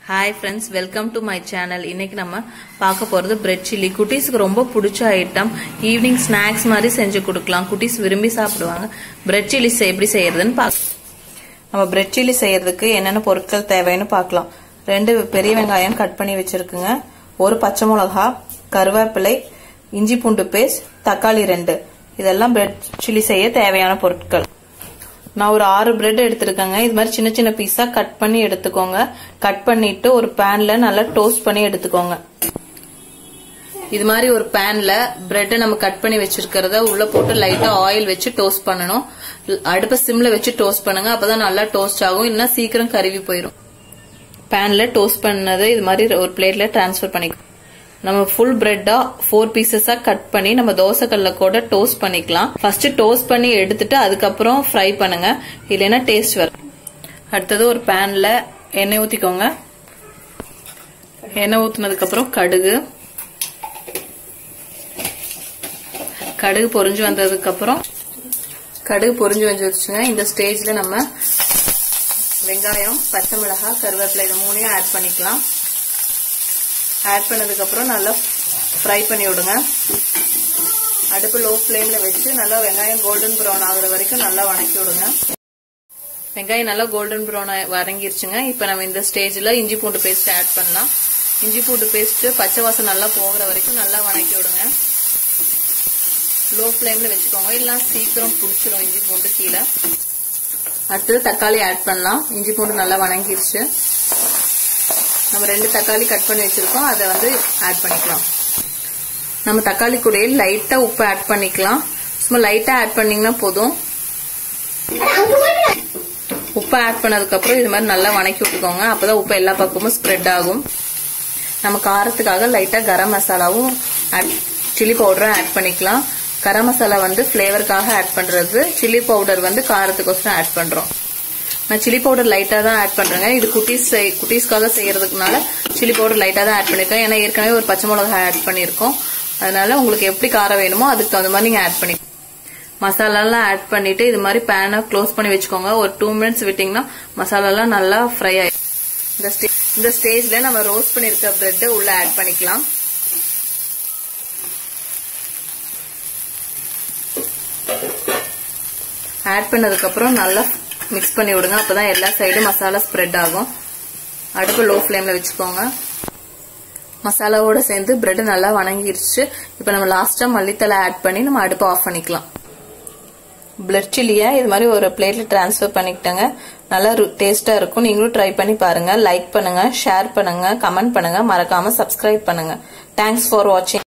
hi friends welcome to my channel இன்னைக்கு நம்ம பார்க்க போகிறது பிரெட் சில்லி குட்டீஸ்க்கு ரொம்ப பிடிச்ச ஐட்டம் ஈவினிங் ஸ்நாக்ஸ் மாதிரி செஞ்சு கொடுக்கலாம் குட்டீஸ் விரும்பி சாப்பிடுவாங்க பிரெட் சில்லி எப்படி செய்யறதுன்னு பார்க்கலாம் நம்ம பிரெட் சில்லி செய்யறதுக்கு என்னென்ன பொருட்கள் தேவைன்னு பார்க்கலாம் ரெண்டு பெரிய வெங்காயம் கட் பண்ணி வச்சிருக்குங்க ஒரு பச்சை மிளகா கருவேப்பிலை இஞ்சி பூண்டு பேஸ்ட் தக்காளி ரெண்டு இதெல்லாம் பிரெட் சில்லி செய்ய தேவையான பொருட்கள் நான் ஒரு ஆறு பிரெட் எடுத்திருக்கேங்க இது மாதிரி சின்ன சின்ன பீஸா கட் பண்ணி எடுத்துக்கோங்க கட் பண்ணிட்டு ஒரு பேன்ல நல்லா டோஸ்ட் பண்ணி எடுத்துக்கோங்க இது மாதிரி ஒரு பேன்ல பிரெட்டை நம்ம கட் பண்ணி வச்சிருக்கிறத உள்ள போட்டு லைட்டா ஆயில் வச்சு டோஸ்ட் பண்ணணும் அடுப்பை சிம்ல வச்சு டோஸ்ட் பண்ணுங்க அப்பதான் நல்லா டோஸ்ட் ஆகும் இல்லைன்னா சீக்கிரம் கருவி போயிடும் பேன்ல டோஸ்ட் பண்ணது இது மாதிரி ஒரு பிளேட்ல டிரான்ஸ்ஃபர் பண்ணிக்கணும் நம்ம ஃபுல் பிரெட்டா ஃபோர் பீசஸா கட் பண்ணி நம்ம தோசைக்கல்ல கூட டோஸ்ட் பண்ணிக்கலாம் ஃபர்ஸ்ட் டோஸ்ட் பண்ணி எடுத்துட்டு அதுக்கப்புறம் ஃப்ரை பண்ணுங்க இல்லைன்னா டேஸ்ட் வரும் அடுத்தது ஒரு பேன்ல எண்ணெய் ஊத்திக்கோங்க எண்ணெய் ஊத்துனதுக்கு அப்புறம் கடுகு கடுகு பொரிஞ்சு வந்ததுக்கு அப்புறம் கடுகு பொரிஞ்சு வந்துருச்சுங்க இந்த ஸ்டேஜ்ல நம்ம வெங்காயம் பச்சை மிளகாய் கருவேப்பிலை இது மூணையும் ஆட் பண்ணிக்கலாம் ஆட் பண்ணதுக்கு அப்புறம் நல்லா ஃப்ரை பண்ணி விடுங்க அடுப்பு லோ ஃப்ளேம்ல வச்சு நல்லா வெங்காயம் கோல்டன் ப்ரௌன் ஆகுற வரைக்கும் நல்லா வணக்கி விடுங்க வெங்காயம் நல்லா கோல்டன் ப்ரௌன் வதங்கிருச்சுங்க இப்போ நம்ம இந்த ஸ்டேஜ்ல இஞ்சி பூண்டு பேஸ்ட் ஆட் பண்ணலாம் இஞ்சி பூண்டு பேஸ்ட் பச்சை வாசம் நல்லா போகிற வரைக்கும் நல்லா வணக்கி விடுங்க லோ ஃப்ளேம்ல வச்சுக்கோங்க இல்லைன்னா சீக்கிரம் பிடிச்சிரும் இஞ்சி பூண்டு கீழே அடுத்தது தக்காளி ஆட் பண்ணலாம் இஞ்சி பூண்டு நல்லா வணங்கிருச்சு நம்ம ரெண்டு தக்காளி கட் பண்ணி வச்சிருக்கோம் அதை வந்து ஆட் பண்ணிக்கலாம் நம்ம தக்காளி கூட லைட்டா உப்பு ஆட் பண்ணிக்கலாம் சும்மா லைட்டா ஆட் பண்ணீங்கன்னா போதும் உப்பு ஆட் பண்ணதுக்கு அப்புறம் இது மாதிரி நல்லா வணக்கி விட்டுக்கோங்க அப்பதான் உப்பு எல்லா பக்கமும் ஸ்ப்ரெட் ஆகும் நம்ம காரத்துக்காக லைட்டா கரம் மசாலாவும் சில்லி பவுடரும் ஆட் பண்ணிக்கலாம் கரம் மசாலா வந்து ஃபிளேவருக்காக ஆட் பண்றது சில்லி பவுடர் வந்து காரத்துக்கோசரம் ஆட் பண்றோம் நான் சில்லி பவுடர் லைட்டா தான் ஆட் பண்றேங்க இது குட்டீஸ் குட்டீஸ்க்காக செய்யறதுக்குனால சில்லி பவுடர் லைட்டா தான் ஆட் பண்ணிருக்கேன் ஏன்னா ஏற்கனவே ஒரு பச்சை மிளகா ஆட் பண்ணிருக்கோம் அதனால உங்களுக்கு எப்படி காரம் வேணுமோ அதுக்கு தகுந்த மாதிரி நீங்க ஆட் பண்ணி மசாலாலாம் ஆட் பண்ணிட்டு இது மாதிரி பேனை க்ளோஸ் பண்ணி வச்சுக்கோங்க ஒரு டூ மினிட்ஸ் விட்டீங்கன்னா மசாலாலாம் நல்லா ஃப்ரை ஆயிடும் இந்த இந்த ஸ்டேஜ்ல நம்ம ரோஸ்ட் பண்ணிருக்க பிரெட் உள்ள ஆட் பண்ணிக்கலாம் ஆட் பண்ணதுக்கு அப்புறம் நல்லா மிக்ஸ் பண்ணி விடுங்க அப்பதான் எல்லா சைடும் மசாலா ஸ்ப்ரெட் ஆகும் அடுப்பு லோ ஃப்ளேம்ல வச்சுக்கோங்க மசாலாவோட சேர்ந்து பிரெட் நல்லா வணங்கிருச்சு இப்போ நம்ம லாஸ்டா மல்லித்தலை ஆட் பண்ணி நம்ம அடுப்பு ஆஃப் பண்ணிக்கலாம் பிளட் சில்லியை இது மாதிரி ஒரு பிளேட்ல டிரான்ஸ்ஃபர் பண்ணிக்கிட்டேங்க நல்லா டேஸ்டா இருக்கும் நீங்களும் ட்ரை பண்ணி பாருங்க லைக் பண்ணுங்க ஷேர் பண்ணுங்க கமெண்ட் பண்ணுங்க மறக்காம சப்ஸ்கிரைப் பண்ணுங்க தேங்க்ஸ் ஃபார் வாட்சிங்